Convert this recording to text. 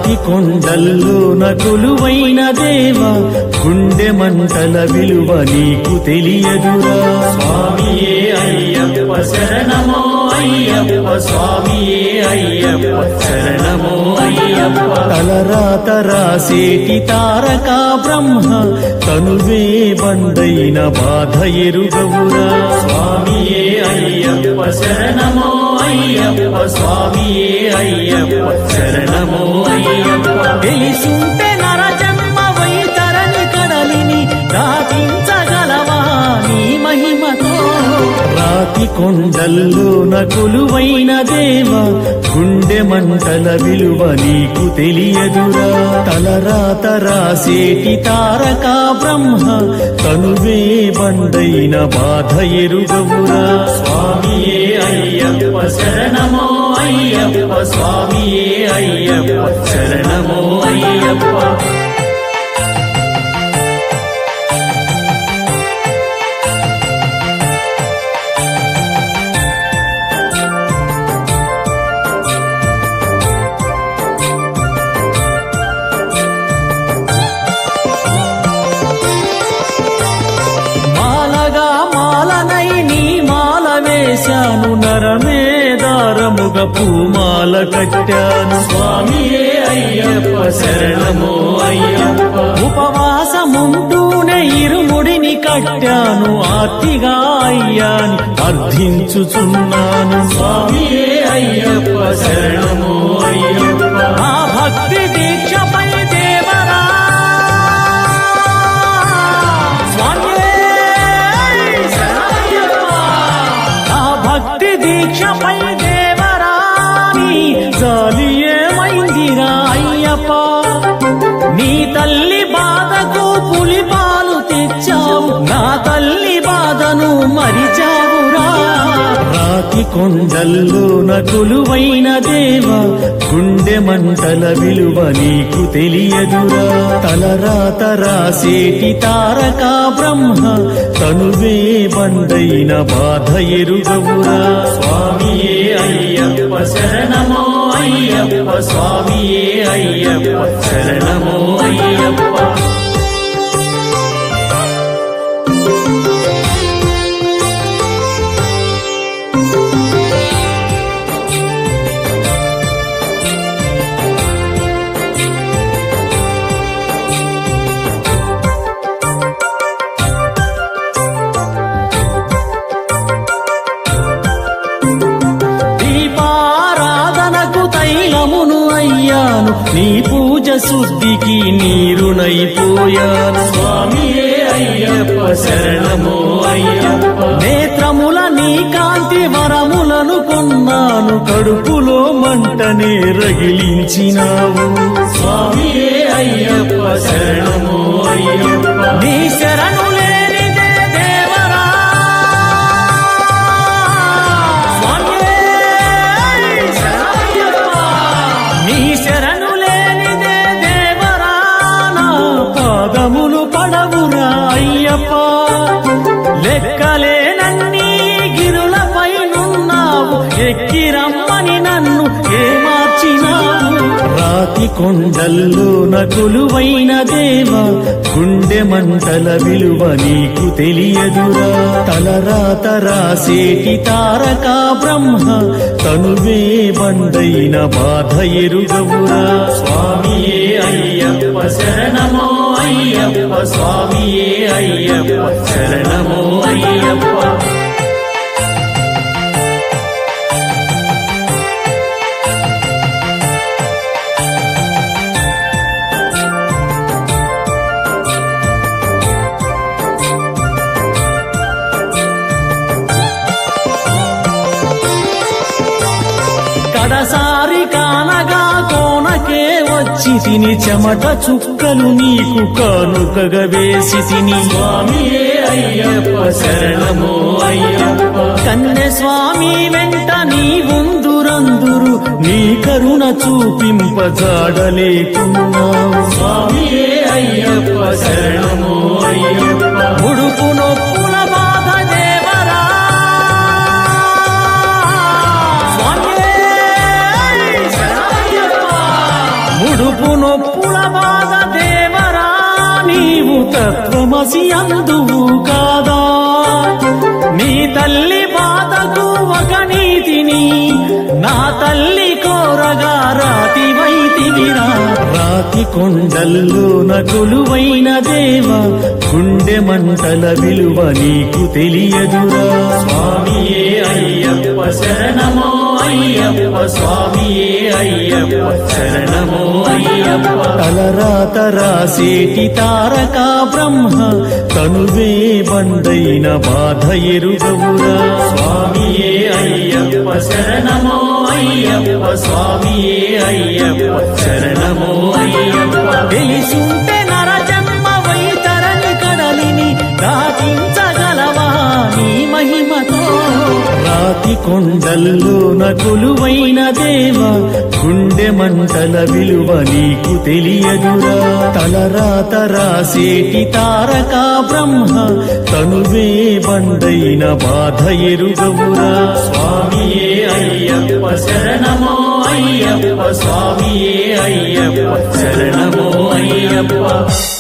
రాతి కొండల్లోన కొలువైన దేవా గుండె మంటల విలువ నీకు తెలియదురా స్వామియే అయ్యప్ప శరణమో అయ్యప్ప స్వామియే అయ్యప్ప శరణమో అయ్యప్ప తలరాత రాసేటి తారక బ్రహ్మ తనువే బండైన బాధ ఎరుగవురా స్వామియే అయ్యప్ప శరణమో అయ్యప్ప స్వామియే అయ్యప్ప శరణమో అయ్యప్ప తెలిసుంటే నరజన్మ వైతరని కడలిని దాటించగలవా నీ మహిమతో రాతి కొండల్లోన కొలువైన దేవా గుండె మంటల విలువ నీకు తెలియదురా తలరాత రాసేటి తారక బ్రహ్మ తనువే బండైన బాధ ఎరుగవురా స్వామియే అయ్యప్ప శరణమో అయ్యప్ప స్వామియే అయ్యప్ప శరణమో అయ్యప్ప మాలగా మాలనై నీ మాల వేశాను నరమే దారముగ పూమాల కట్టాను స్వామియే అయ్యప్ప శరణమో అయ్యప్ప ఉపవాసముంటూనే ఇరుముడిని కట్టాను ఆర్తిగా అయ్యాని అర్థించుచున్నాను స్వామియే అయ్యప్ప శరణమో అయ్యప్ప ఆ భక్తి దీక్షపై దేవరా స్వామియే శరణయ్యప్ప. ఆ భక్తి దీక్షపై దేవరాని జాలి ఏమైందిరా అయ్యప్ప నీ తల్లి బాధకు పులి పాలు తెచ్చావు నా తల్లి బాధను మరిచావురా రాతి కొండల్లోన కొలువైన దేవా గుండె మంటల విలువ నీకు తెలియదురా తలరాత రాసేటి తారక బ్రహ్మ తనువే బండైన బాధ ఎరుగవురా స్వామియే అయ్యప్ప శరణమో అయ్యప్ప స్వామియే అయ్యప్ప శరణమో అయ్యప్ప దీపారాధనకు తైలమును అయ్యాను నీ పూజ శుద్ధికి నీరునైపోయాను స్వామియే అయ్యప్ప శరణమో అయ్యప్ప నేత్రముల నీ కాంతి వరములను కొన్నాను కడుపులో మంటనే రగిలించినావు స్వామియే అయ్యప్ప శరణమో అయ్యప్ప నీ శరణు లేనిదే దేవరా స్వామియే శరణయ్యప్ప. నీ శరణు లేనిదే దేవరా నా పాదములు పడవురా అయ్యప్ప లెక్కలేనన్నీ గిరులపై నున్నావు ఎక్కి రమ్మని నన్ను ఏమార్చినావు రాతి కొండల్లోన కొలువైన దేవా గుండె మంటల విలువ నీకు తెలియదురా తలరాత రాసేటి తారక బ్రహ్మ తనువే బండైన బాధ ఎరుగవురా స్వామియే అయ్యప్ప శరణమో అయ్యప్ప స్వామియే అయ్యప్ప శరణమో అయ్యప్ప కడసారి కానగా కోనకే వచ్చి తిని చెమట చుక్కలు నీకు కానుకగా వేసి తిని స్వామియే అయ్యప్ప శరణమో అయ్యప్ప కన్నె స్వామి వెంట నీ ఉందురందురు నీ కరుణ చూపింపజాడలేకున్నావు స్వామియే అయ్యప్ప శరణమో అయ్యప్ప ముడుపు నొప్పుల బాధ దేవరా స్వామియే శరణయ్యప్ప. ముడుపు బాధ దేవరా నీవు తత్వమసి అందువు కాదా నీ తల్లి బాధకు ఒక నీతిని నా తల్లి కోరగా రాతి వైతివిరా రాతి కొండల్లోన కొలువైన దేవ గుండె మంటల విలువ నీకు తెలియదురా స్వామియే అయ్యప్ప శరణమో అయ్యప్ప స్వామియే అయ్యప్ప శరణమో అయ్యప్ప తలరాత రాసేటి తారక బ్రహ్మ తనువే బండైన బాధ ఎరుగవురా స్వామియే అయ్యప్ప శరణమో అయ్యప్ప స్వామియే అయ్యప్ప శరణమో అయ్యప్ప తెలిసుంటే నరజన్మ వైతరని కడలిని దాటించగలవా నీ మహిమతో రాతి కొండల్లోన కొలువైన దేవ గుండె మంటల విలువ నీకు తెలియదురా తలరాత రాసేటి తారక బ్రహ్మ తనువే బండైన బాధ ఎరుగవురా స్వామియే అయ్యప్ప శరణమో అయ్యప్ప స్వామియే అయ్యప్ప శరణమో అయ్యప్ప